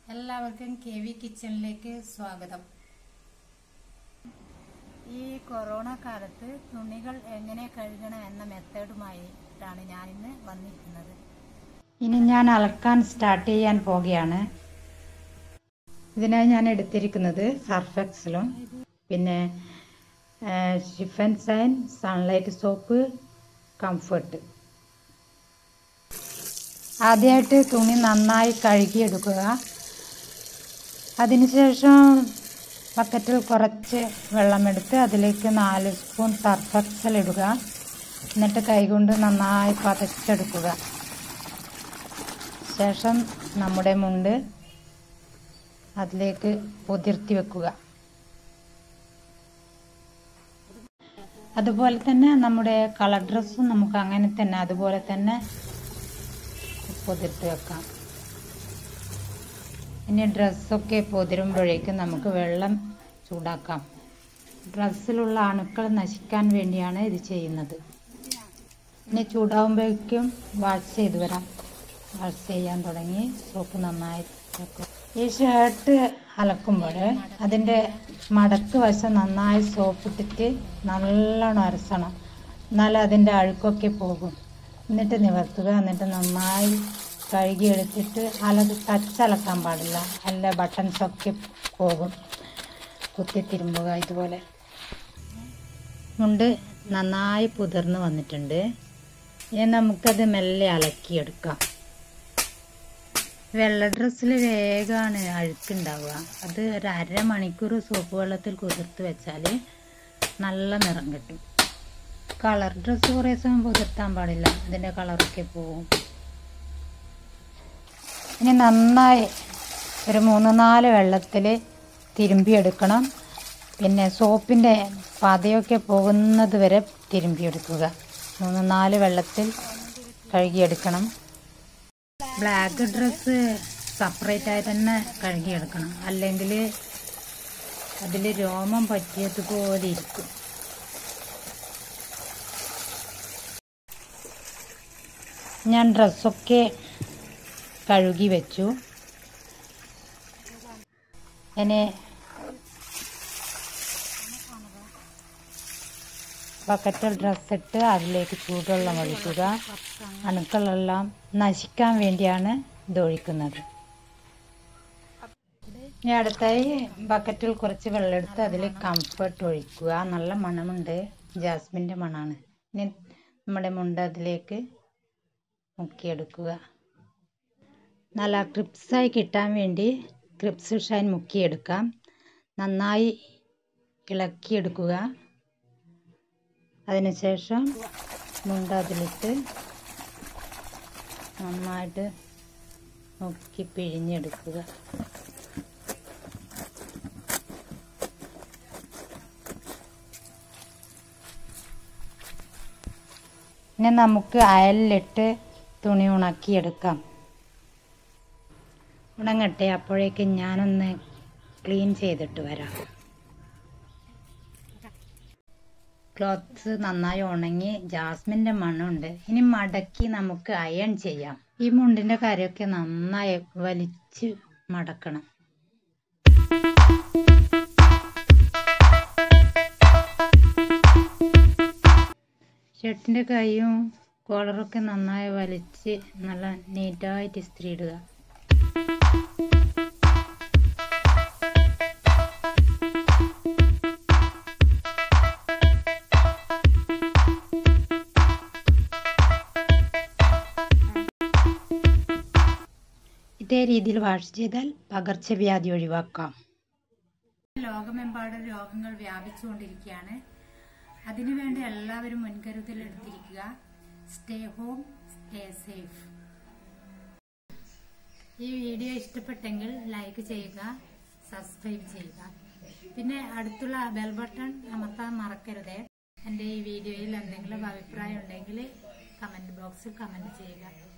എല്ലാവർക്കും K V കിച്ചണിലേക്ക് സ്വാഗതം ഈ കൊറോണ കാലത്ത് തുണികൾ എങ്ങനെ കഴുകണം എന്ന മെത്തേഡുമായിട്ടാണ് ഞാൻ ഇന്ന് വന്നിരിക്കുന്നത് ഇനി ഞാൻ അലക്കാൻ സ്റ്റാർട്ട് ചെയ്യാൻ പോവുകയാണ് ഇതിനായി ഞാൻ എടുത്തിരിക്കുന്നത് സർഫെക്സിലും പിന്നെ ഷിഫൻ സൈൻ സൺലൈറ്റ് സോപ്പ് കംഫർട്ട് ആദ്യമായിട്ട് തുണി നന്നായി കഴുകിയെടുക്കുക അതിനുശേഷം ബക്കറ്റിൽ കുറച്ച് വെള്ളമെടുത്ത് അതിലേക്ക് നാല് സ്പൂൺ സർഫെക്സൽ ഇടുക എന്നിട്ട് കൈകൊണ്ട് നന്നായി പതച്ചെടുക്കുക ശേഷം നമ്മുടെ മുണ്ട് അതിലേക്ക് പൊതിർത്തി വെക്കുക അതുപോലെ തന്നെ നമ്മുടെ കളർ ഡ്രസ്സും നമുക്ക് അങ്ങനെ തന്നെ അതുപോലെ തന്നെ പൊതിർത്തി വെക്കാം ഇനി ഡ്രസ്സൊക്കെ പൊതിരുമ്പോഴേക്കും നമുക്ക് വെള്ളം ചൂടാക്കാം ഡ്രസ്സിലുള്ള അണുക്കൾ നശിക്കാൻ വേണ്ടിയാണ് ഇത് ചെയ്യുന്നത് ഇനി ചൂടാകുമ്പോഴേക്കും വാഷ് ചെയ്ത് വരാം വാഷ് ചെയ്യാൻ തുടങ്ങി സോപ്പ് നന്നായി വെക്കും ഈ ഷർട്ട് അലക്കുമ്പോൾ അതിൻ്റെ മടക്ക് വശം നന്നായി സോപ്പിട്ടിട്ട് നല്ലോണം അരസണം എന്നാലും അതിൻ്റെ അഴുക്കൊക്കെ പോകും എന്നിട്ട് നിവർത്തുക എന്നിട്ട് നന്നായി കഴുകിയെടുത്തിട്ട് അലത് ടച്ചലക്കാൻ പാടില്ല അല്ല ബട്ടൺസൊക്കെ പോകും കുത്തി തിരുമ്പുക ഇതുപോലെ മുണ്ട് നന്നായി പുതിർന്ന് വന്നിട്ടുണ്ട് ഇനി നമുക്കത് മെല്ലെ അലക്കിയെടുക്കാം വെള്ള ഡ്രസ്സിൽ വേഗമാണ് അഴുക്കുണ്ടാവുക അത് ഒരു അരമണിക്കൂർ സോപ്പ് വെള്ളത്തിൽ കുതിർത്ത് വെച്ചാൽ നല്ല നിറം കിട്ടും കളർ ഡ്രസ്സ് കുറേ സമയം കുതിർത്താൻ പാടില്ല അതിൻ്റെ കളറൊക്കെ പോവും ഇനി നന്നായി ഒരു മൂന്ന് നാല് വെള്ളത്തിൽ തിരുമ്പിയെടുക്കണം പിന്നെ സോപ്പിൻ്റെ പതയൊക്കെ പോകുന്നത് വരെ തിരുമ്പിയെടുക്കുക മൂന്ന് നാല് വെള്ളത്തിൽ കഴുകിയെടുക്കണം ബ്ലാക്ക് ഡ്രസ്സ് സെപ്പറേറ്റ് ആയി തന്നെ കഴുകിയെടുക്കണം അല്ലെങ്കിൽ അതിൽ രോമം പറ്റിയതുപോലെ ഇരിക്കും ഞാൻ ഡ്രസ്സൊക്കെ കഴുകി വെച്ചു ഇനി ബക്കറ്റിൽ ഡ്രസ്സിട്ട് അതിലേക്ക് ചൂടുവെള്ളം ഒഴിക്കുക അണുക്കളെല്ലാം നശിക്കാൻ വേണ്ടിയാണ് ഇത് ഒഴിക്കുന്നത് ഇനി അടുത്തായി ബക്കറ്റിൽ കുറച്ച് വെള്ളം എടുത്ത് അതിൽ കംഫർട്ട് ഒഴിക്കുക നല്ല മണമുണ്ട് ജാസ്മിൻ്റെ മണമാണ് ഇനി നമ്മുടെ മുണ്ട് അതിലേക്ക് മുക്കിയെടുക്കുക നല്ല ക്രിപ്സായി കിട്ടാൻ വേണ്ടി ക്രിപ്സ് ഷൈൻ മുക്കിയെടുക്കാം നന്നായി ഇളക്കിയെടുക്കുക അതിനുശേഷം മുണ്ട അതിലിട്ട് നന്നായിട്ട് മുക്കി പിഴിഞ്ഞെടുക്കുക ഇനി നമുക്ക് അയലിലിട്ട് തുണി ഉണക്കിയെടുക്കാം ഉണങ്ങട്ടെ അപ്പോഴേക്കും ഞാനൊന്ന് ക്ലീൻ ചെയ്തിട്ട് വരാം ക്ലോത്ത്സ് നന്നായി ഉണങ്ങി ജാസ്മിൻ്റെ മണമുണ്ട് ഇനി മടക്കി നമുക്ക് അയൺ ചെയ്യാം ഈ മുണ്ടിൻ്റെ കാര്യമൊക്കെ നന്നായി വലിച്ച് മടക്കണം ഷർട്ടിൻ്റെ കൈയും കോളറൊക്കെ നന്നായി വലിച്ച് നല്ല നീറ്റായിട്ട് ഇസ്തിരി ഇടുക ഇതേ രീതിയിൽ വാഷ് ചെയ്താൽ പകർച്ചവ്യാധി ഒഴിവാക്കാം ലോകമെമ്പാടും രോഗങ്ങൾ വ്യാപിച്ചുകൊണ്ടിരിക്കുകയാണ് അതിനുവേണ്ടി എല്ലാവരും മുൻകരുതൽ എടുത്തിരിക്കുക സ്റ്റേ ഹോം സ്റ്റേ സേഫ് ഈ വീഡിയോ ഇഷ്ടപ്പെട്ടെങ്കിൽ ലൈക്ക് ചെയ്യുക സബ്സ്ക്രൈബ് ചെയ്യുക പിന്നെ അടുത്തുള്ള ബെൽ ബട്ടൺ അമർത്താൻ മറക്കരുത് എൻ്റെ ഈ വീഡിയോയിൽ എന്തെങ്കിലും അഭിപ്രായം ഉണ്ടെങ്കിൽ കമൻറ്റ് ബോക്സിൽ കമൻറ്റ് ചെയ്യുക